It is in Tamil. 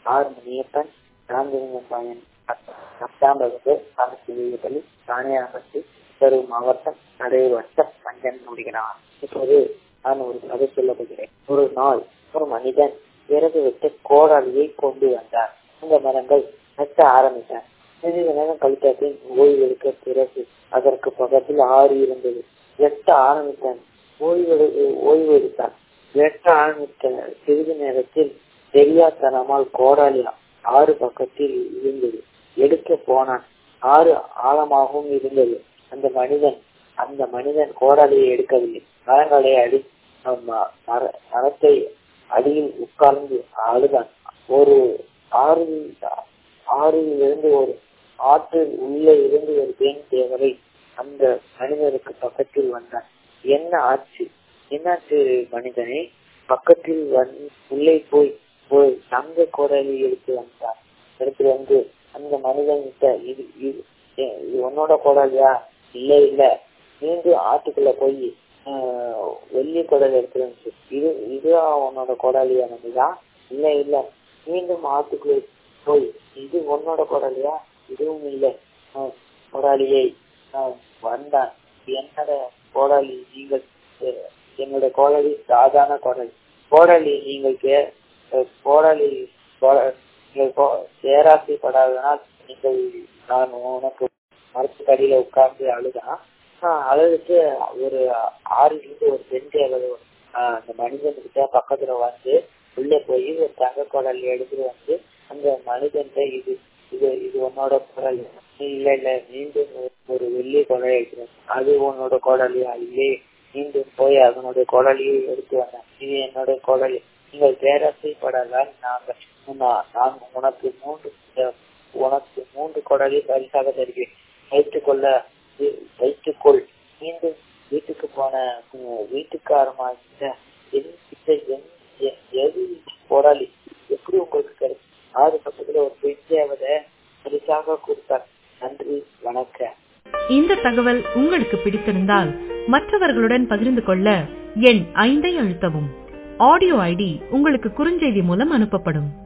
ஆர் முனியப்பன் ராமலிங்கப்பாயன் பத்தாம் வகுப்பு அரசு பள்ளி தானியாபட்டி கரூர் மாவட்டம் நடையூர் வட்டம் மஞ்சள் முடிகிறான் இப்போது நான் ஒரு கதை சொல்ல போகிறேன் ஒரு நாள் ஒரு மனிதன் விறகு விட்டு கோடாலியை கொண்டு வந்தார் அந்த மரங்கள் வெட்ட ஆரம்பித்தார் சிறிது நேரம் கழித்த பின் ஓய்வு எடுக்க பிறகு அதற்கு பக்கத்தில் ஆறு இருந்தது வெட்ட ஆரம்பித்தான் ஓய்வு ஓய்வு எடுத்தான் வெட்ட ஆரம்பித்த சிறிது நேரத்தில் தெரியாதனமால் கோடாலி ஆறு பக்கத்தில் இருந்தது எடுக்க போனான் ஆறு ஆழமாகவும் இருந்தது அந்த மனிதன் அந்த மனிதன் கோடாலியை எடுக்கவில்லை மரங்களை அடி மரத்தை அடியில் உட்கார்ந்து அழுதான் ஒரு ஆறில் ஆறில் இருந்து ஒரு ஆற்றில் உள்ளே இருந்து ஒரு பெண் தேவரை அந்த மனிதருக்கு பக்கத்தில் வந்தான் என்ன ஆச்சு என்னாச்சு மனிதனை பக்கத்தில் வந்து உள்ளே போய் போய் தங்க கோடாலி எடுத்து வந்தான் எடுத்து வந்து அந்த மனிதன் கிட்ட இது இது உன்னோட கோடாலியா இல்ல இல்ல மீண்டும் ஆட்டுக்குள்ள போய் வெள்ளி கோடாலி எடுத்து வந்து இது இதுதான் உன்னோட கோடாலியா நம்பிதான் இல்ல இல்ல மீண்டும் ஆட்டுக்குள்ள போய் இது உன்னோட கோடாலியா இதுவும் இல்லை கோடாலியை வந்தான் என்னோட கோடாலி நீங்கள் என்னோட கோடாலி சாதாரண கோடாலி கோடாலி நீங்கள் கோடாலி பேராசைப்படாதனால் நீங்கள் நான் உனக்கு மரத்துக்கடியில உட்கார்ந்து அழுதான் அழுதுட்டு ஒரு ஆறிலிருந்து ஒரு பெண் தேவதை அந்த மனிதன்கிட்ட பக்கத்துல வந்து உள்ளே போய் ஒரு தங்க கோடாலி எடுத்துட்டு வந்து அந்த மனிதன் இது இது இது உன்னோட குரல் இல்ல இல்ல மீண்டும் ஒரு வெள்ளி கொடை எடுக்கிறேன் அது உன்னோட கோடாலியா இல்லே மீண்டும் போய் அதனுடைய கோடாலியை எடுத்து வந்தேன் இது என்னோட கோடாலி நீங்கள் பேராசைப்படாதால் நாங்கள் நான் உனக்கு மூன்று உனக்கு மூன்று கொடலை பரிசாக தருகிறேன் வைத்துக் கொள்ள வைத்துக்கொள் மீண்டும் வீட்டுக்கு போன வீட்டுக்காரமாக எது போராளி எப்படி உங்களுக்கு கிடைக்கும் ஆறு பக்கத்துல ஒரு பெண் தேவதை பரிசாக கொடுத்தார் நன்றி வணக்கம் இந்த தகவல் உங்களுக்கு பிடித்திருந்தால் மற்றவர்களுடன் பகிர்ந்து கொள்ள எண் ஐந்தை அழுத்தவும் ஆடியோ ஐடி உங்களுக்கு குறுஞ்செய்தி மூலம் அனுப்பப்படும்